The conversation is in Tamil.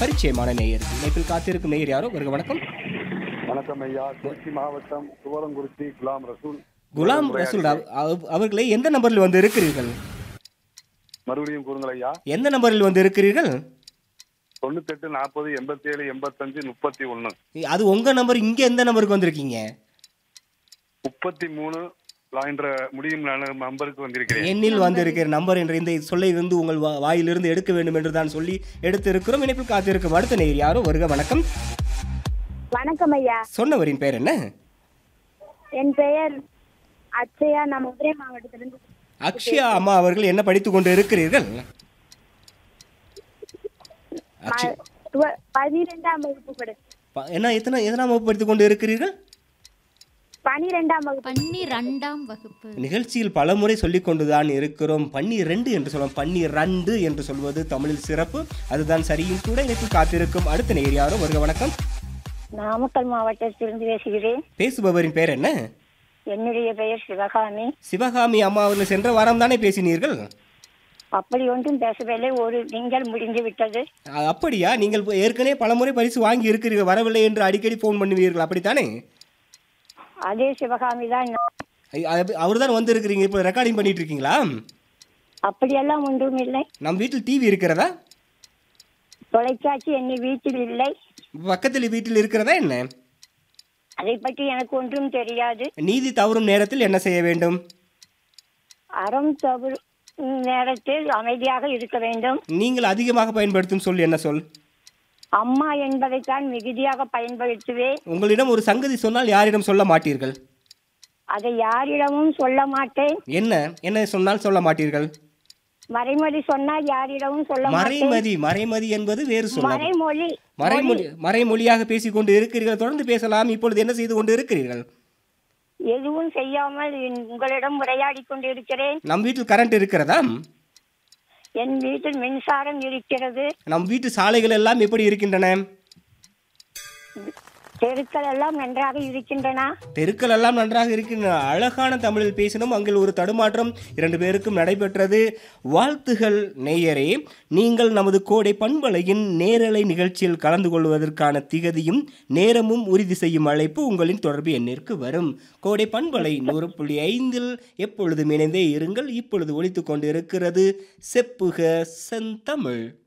பரிச்சயமான நேயர் இணைப்பில் காத்திருக்கும் நேயர் யாரோ வருக வணக்கம் வணக்கம் ஐயா திருச்சி மாவட்டம் துவரங்குறிச்சி குலாம் ரசூல் குலாம் ரசூல் அவ- அவ- அவர்களே எந்த நம்பரில் வந்து இருக்கிறீர்கள் மறுபடியும் கூறுங்கள் ஐயா எந்த நம்பரில் வந்து இருக்கிறீர்கள் தொண்ணூத்தெட்டு நாற்பது எண்பத்தி ஏழு எண்பத்தஞ்சு முப்பத்தி ஒன்று அது உங்க நம்பர் இங்க எந்த நம்பருக்கு வந்திருக்கீங்க முப்பத்தி மூணு என்ற முடியும் நான் நம்பருக்கு வந்திருக்கிறேன் எண்ணில் வந்திருக்கிற நம்பர் என்ற இந்த சொல்லை வந்து உங்கள் வா- வாயிலிருந்து எடுக்க வேண்டும் என்று தான் சொல்லி எடுத்திருக்கிறோம் இணைப்பில் காத்திருக்கும் அடுத்த நேயர் யாரோ வருக வணக்கம் வணக்கம் ஐயா சொன்னவரின் பெயர் என்ன என் பெயர் அச்சயா நான் மதுரை மாவட்டத்திலிருந்து அக்ஷயா அம்மா அவர்கள் என்ன படித்துக் கொண்டு இருக்கிறீர்கள் அக்ஷய் ப- துவ- பனிரெண்டாம் வகுப்பு படி ப- என்ன எத்தனை எத்தனாம் வகுப்பு படித்துக் கொண்டு இருக்கிறீர்கள் பனிரெண்டாம் வகுப்பு பன்னிரெண்டாம் வகுப்பு நிகழ்ச்சியில் பலமுறை சொல்லிக் கொண்டுதான் இருக்கிறோம் பன்னிரெண்டு என்று சொல்லுவோம் பன்னிரண்டு என்று சொல்வது தமிழில் சிறப்பு அதுதான் சரியும் கூட இணைப்பில் காத்திருக்கும் அடுத்த நேயர் யாரோ வருக வணக்கம் நாமக்கல் மாவட்டத்திலிருந்து பேசுகிறேன் பேசுபவரின் பெயர் என்ன என்னுடைய பெயர் சிவகாமி சிவகாமி அம்மா அவர்கள் சென்ற வாரம் தானே பேசினீர்கள் அப்படி ஒன்றும் பேசவில்லை ஒரு நீங்கள் முடிந்து விட்டது அ- அப்படியா நீங்கள் இப்ப ஏற்கனவே பலமுறை பரிசு வாங்கி இருக்கிறீர்கள் வரவில்லை என்று அடிக்கடி ஃபோன் பண்ணுவீர்கள் அப்படித்தானே அதே சிவகாமி தான் அவர் தான் வந்திருக்கிறீங்க இப்போ ரெக்கார்டிங் பண்ணிட்டு இருக்கீங்களா அப்படியெல்லாம் ஒன்றும் இல்லை நம் வீட்டில் டிவி இருக்கிறதா தொலைக்காட்சி என்னை வீட்டில் இல்லை பக்கத்தில் வீட்டில் இருக்கிறதா என்ன அதை பற்றி எனக்கு ஒன்றும் தெரியாது நீதி தவறும் நேரத்தில் என்ன செய்ய வேண்டும் அறம் தவறு நேரத்தில் அமைதியாக இருக்க வேண்டும் நீங்கள் அதிகமாக பயன்படுத்தும் சொல் என்ன சொல் அம்மா என்பதைத்தான் மிகுதியாக பயன்படுத்துவேன் உங்களிடம் ஒரு சங்கதி சொன்னால் யாரிடம் சொல்ல மாட்டீர்கள் அதை யாரிடமும் சொல்ல மாட்டேன் என்ன என்ன சொன்னால் சொல்ல மாட்டீர்கள் மறைமொழி சொன்னால் யாரிடமும் சொல்ல மாட்டேன் மறைமதி மறைமதி என்பது வேறு சொல்ல மறைமொழி மறைமொழி மறைமொழியாக பேசிக் கொண்டு இருக்கிறீர்கள் தொடர்ந்து பேசலாம் இப்பொழுது என்ன செய்து கொண்டு இருக்கிறீர்கள் எதுவும் செய்யாமல் இன்- உங்களிடம் உரையாடி கொண்டிருக்கிறேன் நம் வீட்டில் கரண்ட் இருக்கிறதா என் வீட்டில் மின்சாரம் இருக்கிறது நம் வீட்டு சாலைகள் எல்லாம் எப்படி இருக்கின்றன தெருக்கள் எல்லாம் நன்றாக இருக்கின்றன தெருக்கள் எல்லாம் நன்றாக இருக்கின்றன அழகான தமிழில் பேசினோம் அங்கே ஒரு தடுமாற்றம் இரண்டு பேருக்கும் நடைபெற்றது வாழ்த்துகள் நேயரே நீங்கள் நமது கோடை பண்பலையின் நேரலை நிகழ்ச்சியில் கலந்து கொள்வதற்கான திகதியும் நேரமும் உறுதி செய்யும் அழைப்பு உங்களின் தொடர்பு எண்ணிற்கு வரும் கோடை பண்பலை நூறு புள்ளி ஐந்தில் எப்பொழுதும் இணைந்தே இருங்கள் இப்பொழுது ஒலித்துக் கொண்டு இருக்கிறது செப்புக செந்தமிழ்